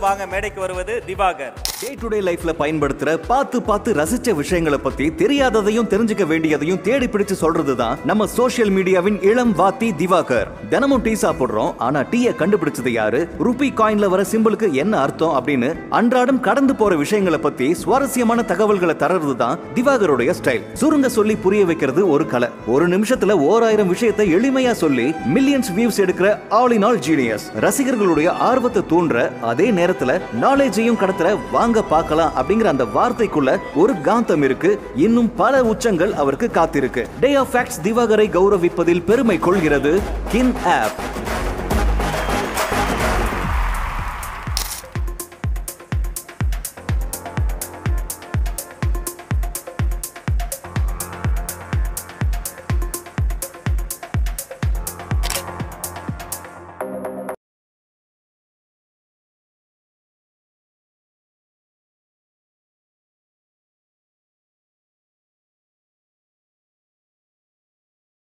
வாங்க மேடைக்கு வருவது திவாகர் டே டு டே லைஃப்ல பயன்படுத்துற பார்த்து பார்த்து ரசிச்ச விஷயங்களை பத்தி தெரியாததையும் தெரிஞ்சுக்க வேண்டியதையும் தேடி பிடிச்சு சொல்றது தான் நம்ம சோஷியல் மீடியாவின் இளம் வாத்தி திவாகர் தினமும் டீ சாப்பிடுறோம் ஆனா டீயை கண்டுபிடிச்சது யாரு ருபி காயின்ல வர சிம்பிளுக்கு என்ன அர்த்தம் அப்படின்னு அன்றாடம் கடந்து போற விஷயங்களை பத்தி சுவாரஸ்யமான தகவல்களை தர்றது தான் திவாகருடைய ஸ்டைல் சுருங்க சொல்லி புரிய வைக்கிறது ஒரு கலை ஒரு நிமிஷத்துல ஓராயிரம் விஷயத்தை எளிமையா சொல்லி மில்லியன்ஸ் வியூஸ் எடுக்கிற ஆல் இன் ஆல் ஜீனியஸ் ரசிகர்களுடைய ஆர்வத்தை தூண்டுற அதே நேரத்துல நாலேஜையும் கடத்துற வாங்க பார்க்கலாம் அப்படிங்கிற அந்த வார்த்தைக்குள்ள ஒரு காந்தம் இருக்கு இன்னும் பல உச்சங்கள் அவருக்கு காத்திருக்கு டே ஆஃப் ஃபேக்ட்ஸ் திவாகரை கௌரவிப்பதில் பெருமை கொள்கிறது கின் ஆப்